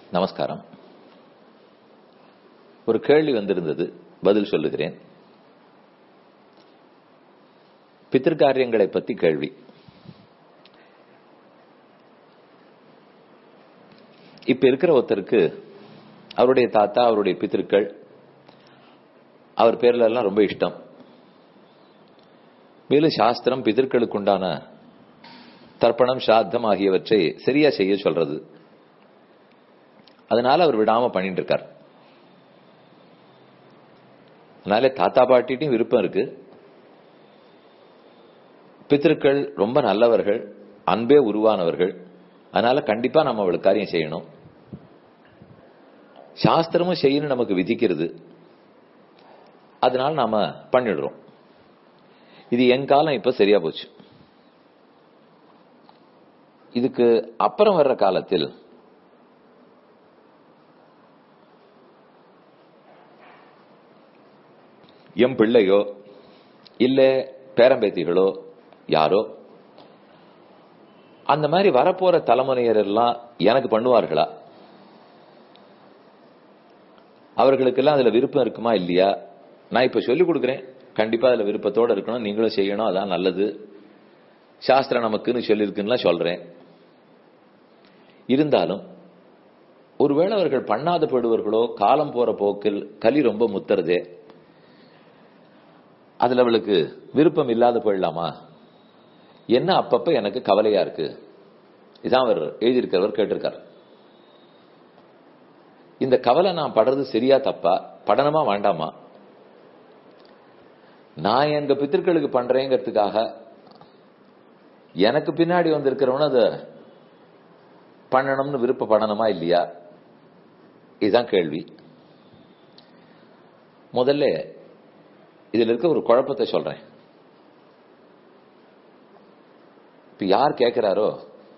நமஸ்காரம் ஒரு கேள்வி வந்திருந்தது பதில் சொல்லுகிறேன் பித்திருக்காரியங்களை பத்தி கேள்வி இப்ப இருக்கிற ஒருத்தருக்கு அவருடைய தாத்தா அவருடைய பித்திருக்கள் அவர் பேர்ல எல்லாம் ரொம்ப இஷ்டம் மேலும் சாஸ்திரம் பிதர்களுக்கு உண்டான தர்ப்பணம் சாத்தம் ஆகியவற்றை சரியா செய்ய சொல்றது அதனால அவர் விடாம பண்ணிட்டு இருக்கார் அதனால தாத்தா பாட்டிட்டையும் விருப்பம் இருக்கு பித்திருக்கள் ரொம்ப நல்லவர்கள் அன்பே உருவானவர்கள் அதனால கண்டிப்பா நம்ம அவளுக்கு காரியம் செய்யணும் சாஸ்திரமும் செய்யணும் நமக்கு விதிக்கிறது அதனால நாம பண்ணிடுறோம் இது என் காலம் இப்ப சரியா போச்சு இதுக்கு அப்புறம் வர்ற காலத்தில் எம் பிள்ளையோ இல்ல பேரம்பேத்திகளோ யாரோ அந்த மாதிரி வரப்போற தலைமுறையர் எல்லாம் எனக்கு பண்ணுவார்களா அவர்களுக்கெல்லாம் அதுல விருப்பம் இருக்குமா இல்லையா நான் இப்ப சொல்லிக் கொடுக்குறேன் கண்டிப்பா அதுல விருப்பத்தோட இருக்கணும் நீங்களும் செய்யணும் அதான் நல்லது சாஸ்திரம் நமக்குன்னு சொல்லியிருக்குன்னு சொல்றேன் இருந்தாலும் ஒருவேளை அவர்கள் பண்ணாத போடுவர்களோ காலம் போற போக்கில் கலி ரொம்ப முத்துறதே அதுல அவளுக்கு விருப்பம் இல்லாத போயிடலாமா என்ன அப்பப்ப எனக்கு கவலையா இருக்கு இதான் அவர் எழுதியிருக்கிறவர் கேட்டிருக்கார் இந்த கவலை நான் படுறது சரியா தப்பா படணுமா வேண்டாமா நான் எங்க பித்திருக்களுக்கு பண்றேங்கிறதுக்காக எனக்கு பின்னாடி வந்திருக்கிறவன அதை பண்ணணும்னு விருப்பப்படணுமா இல்லையா இதுதான் கேள்வி முதல்ல இதுல இருக்க ஒரு குழப்பத்தை சொல்றேன் இப்ப யார் கேட்கிறாரோ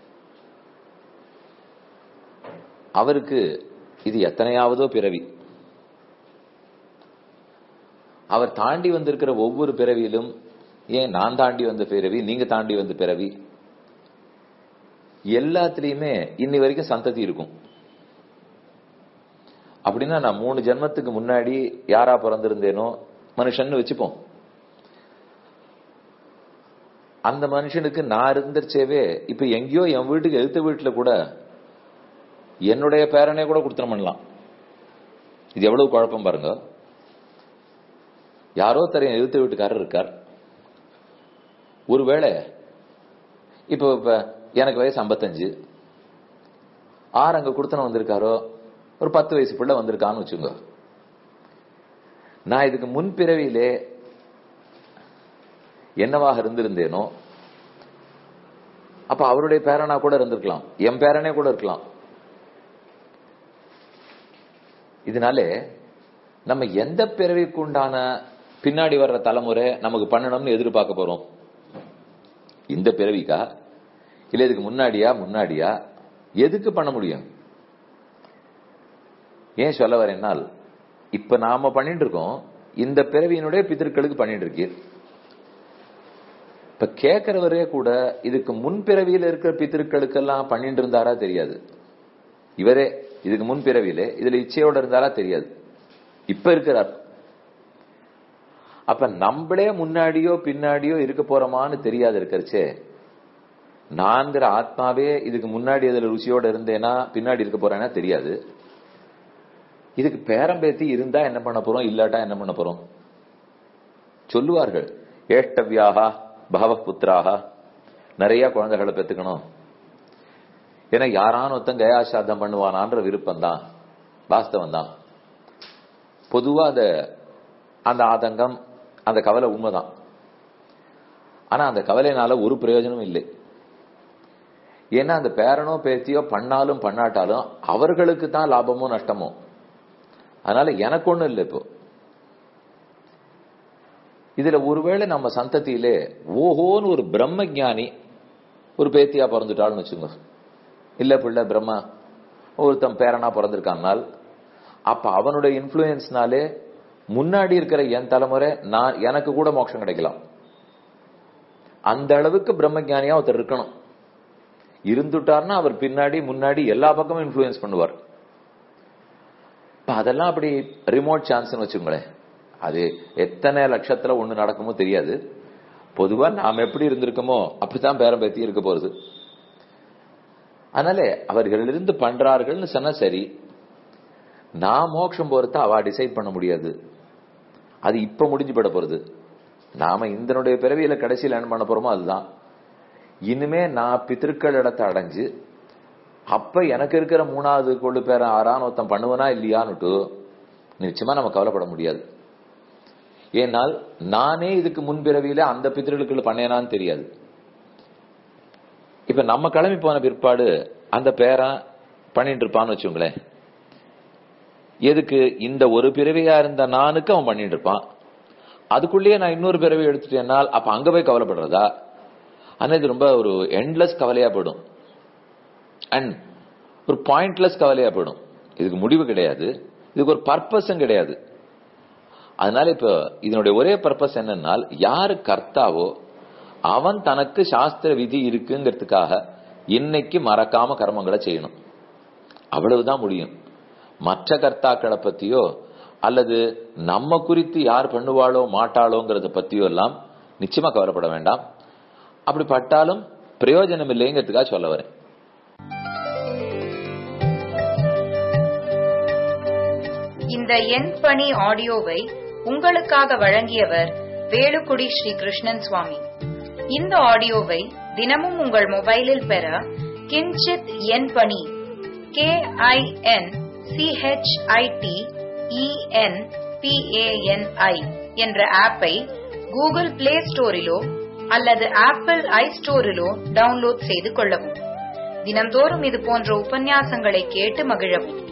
அவருக்கு இது எத்தனையாவதோ பிறவி அவர் தாண்டி வந்திருக்கிற ஒவ்வொரு பிறவியிலும் ஏன் நான் தாண்டி வந்த பிறவி நீங்க தாண்டி வந்த பிறவி எல்லாத்துலயுமே இன்னி வரைக்கும் சந்ததி இருக்கும் அப்படின்னா நான் மூணு ஜென்மத்துக்கு முன்னாடி யாரா பிறந்திருந்தேனோ மனுஷன் வச்சுப்போம் அந்த மனுஷனுக்கு நான் இருந்துச்சேவே இப்ப எங்கேயோ என் வீட்டுக்கு எழுத்த வீட்டுல கூட என்னுடைய பேரனே கூட கொடுத்துட பண்ணலாம் இது எவ்வளவு குழப்பம் பாருங்க யாரோ தரையும் எழுத்த வீட்டுக்காரர் இருக்கார் ஒருவேளை இப்போ இப்ப எனக்கு வயசு ஐம்பத்தஞ்சு ஆறு அங்க கொடுத்தன வந்திருக்காரோ ஒரு பத்து வயசு பிள்ளை வந்திருக்கான்னு வச்சுங்க நான் இதுக்கு முன் பிறவியிலே என்னவாக இருந்திருந்தேனோ அப்ப அவருடைய பேரனா கூட இருந்திருக்கலாம் என் பேரனே கூட இருக்கலாம் இதனாலே நம்ம எந்த பிறவிக்கு உண்டான பின்னாடி வர்ற தலைமுறை நமக்கு பண்ணணும்னு எதிர்பார்க்க போறோம் இந்த பிறவிக்கா இல்ல இதுக்கு முன்னாடியா முன்னாடியா எதுக்கு பண்ண முடியும் ஏன் சொல்ல வரேன்னால் இப்ப நாம பண்ணிட்டு இருக்கோம் இந்த பிறவியினுடைய பிதர்களுக்கு பண்ணிட்டு இருக்கீர் இப்ப கேட்கிறவரே கூட இதுக்கு முன் பிறவியில இருக்கிற பித்திருக்களுக்கெல்லாம் பண்ணிட்டு இருந்தாரா தெரியாது இவரே இதுக்கு முன் பிறவியில இதுல இச்சையோட இருந்தாரா தெரியாது இப்ப இருக்கிறார் அப்ப நம்மளே முன்னாடியோ பின்னாடியோ இருக்க போறோமான்னு தெரியாது இருக்கிறச்சே நான்கிற ஆத்மாவே இதுக்கு முன்னாடி அதுல ருசியோட இருந்தேனா பின்னாடி இருக்க போறேன்னா தெரியாது இதுக்கு பேரம்பேத்தி இருந்தா என்ன பண்ண போறோம் இல்லாட்டா என்ன பண்ண போறோம் சொல்லுவார்கள் ஏஷ்டவியாகா பகவ புத்திராக நிறைய குழந்தைகளை பெத்துக்கணும் ஏன்னா யாரான ஒருத்தன் கயாசாதம் பண்ணுவானான்ற விருப்பம் தான் வாஸ்தவம் தான் பொதுவா அந்த அந்த ஆதங்கம் அந்த கவலை உண்மைதான் ஆனா அந்த கவலைனால ஒரு பிரயோஜனமும் இல்லை ஏன்னா அந்த பேரனோ பேத்தியோ பண்ணாலும் பண்ணாட்டாலும் அவர்களுக்கு தான் லாபமோ நஷ்டமோ அதனால எனக்கு ஒண்ணும் இல்லை இப்போ இதுல ஒருவேளை நம்ம சந்ததியிலே ஓஹோன்னு ஒரு பிரம்ம ஜானி ஒரு பேத்தியா பிறந்துட்டாள்னு வச்சுங்க இல்ல பிள்ளை பிரம்மா ஒருத்தன் பேரனா பிறந்திருக்கானால் அப்ப அவனுடைய இன்ஃபுளுயன்ஸ்னாலே முன்னாடி இருக்கிற என் தலைமுறை நான் எனக்கு கூட மோட்சம் கிடைக்கலாம் அந்த அளவுக்கு பிரம்ம ஜானியா ஒருத்தர் இருக்கணும் இருந்துட்டார்னா அவர் பின்னாடி முன்னாடி எல்லா பக்கமும் இன்ஃபுளுயன்ஸ் பண்ணுவார் இப்ப அதெல்லாம் அப்படி ரிமோட் சான்ஸ்னு வச்சுங்களேன் அது எத்தனை லட்சத்துல ஒண்ணு நடக்குமோ தெரியாது பொதுவா நாம் எப்படி இருந்திருக்கோமோ அப்படித்தான் பேரம் பேத்தி இருக்க போறது அதனால அவர்களிருந்து பண்றார்கள்னு சொன்னா சரி நான் மோட்சம் போறத அவ டிசைட் பண்ண முடியாது அது இப்ப முடிஞ்சு பட போறது நாம இந்தனுடைய பிறவியில கடைசியில் என்ன பண்ண போறோமோ அதுதான் இனிமே நான் பித்திருக்கள் இடத்தை அடைஞ்சு அப்ப எனக்கு இருக்கிற மூணாவது கொண்டு பேர ஆறான் ஒருத்தன் பண்ணுவனா இல்லையான்னுட்டு நிச்சயமா நம்ம கவலைப்பட முடியாது ஏனால் நானே இதுக்கு முன்பிறவியில அந்த பித்திருக்கள் பண்ணேனான்னு தெரியாது இப்ப நம்ம கிளம்பி போன பிற்பாடு அந்த பேரன் பண்ணிட்டு இருப்பான்னு வச்சுங்களேன் எதுக்கு இந்த ஒரு பிறவியா இருந்த நானுக்கு அவன் பண்ணிட்டு இருப்பான் அதுக்குள்ளேயே நான் இன்னொரு பிறவி எடுத்துட்டேன்னால் அப்ப அங்க போய் கவலைப்படுறதா ஆனா இது ரொம்ப ஒரு எண்ட்லெஸ் கவலையா போயிடும் அண்ட் ஒரு பாயிண்ட்லெஸ் கவலையா போயிடும் இதுக்கு முடிவு கிடையாது இதுக்கு ஒரு பர்பஸும் கிடையாது அதனால இப்ப இதனுடைய ஒரே பர்பஸ் என்னன்னால் யாரு கர்த்தாவோ அவன் தனக்கு சாஸ்திர விதி இருக்குங்கிறதுக்காக இன்னைக்கு மறக்காம கர்மங்களை செய்யணும் அவ்வளவுதான் முடியும் மற்ற கர்த்தாக்களை பத்தியோ அல்லது நம்ம குறித்து யார் பண்ணுவாளோ மாட்டாளோங்கிறத பத்தியோ எல்லாம் நிச்சயமா கவலைப்பட வேண்டாம் அப்படி பட்டாலும் பிரயோஜனம் இல்லைங்கிறதுக்காக சொல்ல வரேன் இந்த எண் பணி ஆடியோவை உங்களுக்காக வழங்கியவர் வேலுக்குடி ஸ்ரீ கிருஷ்ணன் சுவாமி இந்த ஆடியோவை தினமும் உங்கள் மொபைலில் பெற கிஞ்சித் எண் பணி கே ஐ என் சிஹெச்ஐடி இஎன் பிஏஎன்ஐ என்ற ஆப்பை கூகுள் பிளே ஸ்டோரிலோ அல்லது ஆப்பிள் ஐ ஸ்டோரிலோ டவுன்லோட் செய்து கொள்ளவும் தினம்தோறும் இது போன்ற உபன்யாசங்களை கேட்டு மகிழவும்